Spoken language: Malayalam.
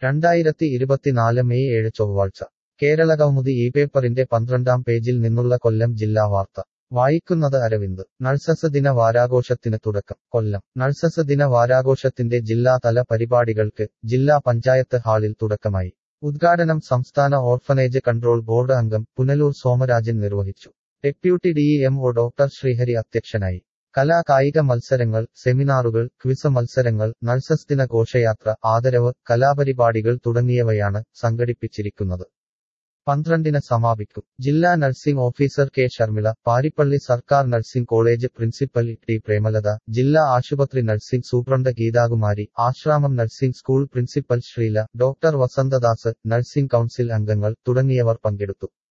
രണ്ടായിരത്തി ഇരുപത്തിനാല് മെയ് ഏഴ് ചൊവ്വാഴ്ച കേരളകൗമുദി ഈ പേപ്പറിന്റെ പന്ത്രണ്ടാം പേജിൽ നിന്നുള്ള കൊല്ലം ജില്ലാ വാർത്ത വായിക്കുന്നത് അരവിന്ദ് നഴ്സസ് ദിന വാരാഘോഷത്തിന് തുടക്കം കൊല്ലം നഴ്സസ് ദിന വാരാഘോഷത്തിന്റെ ജില്ലാതല പരിപാടികൾക്ക് ജില്ലാ പഞ്ചായത്ത് ഹാളിൽ തുടക്കമായി ഉദ്ഘാടനം സംസ്ഥാന ഓർഫനേജ് കൺട്രോൾ ബോർഡ് അംഗം പുനലൂർ സോമരാജൻ നിർവഹിച്ചു ഡെപ്യൂട്ടി ഡിഇഎംഒ ഡോക്ടർ ശ്രീഹരി അധ്യക്ഷനായി കലാ കായിക മത്സരങ്ങൾ സെമിനാറുകൾ ക്വിസ് മത്സരങ്ങൾ നഴ്സസ് ദിന ഘോഷയാത്ര ആദരവ് കലാപരിപാടികൾ തുടങ്ങിയവയാണ് സംഘടിപ്പിച്ചിരിക്കുന്നത് പന്ത്രണ്ടിന് സമാപിക്കും ജില്ലാ nursing officer K Sharmila Paripally സർക്കാർ nursing college principal T Premalatha ജില്ലാ ആശുപത്രി nursing superintendent Geethakumari Asramam nursing school principal Sreela doctor Vasanthadas nursing council അംഗങ്ങൾ തുടങ്ങിയവർ പങ്കെടുത്തു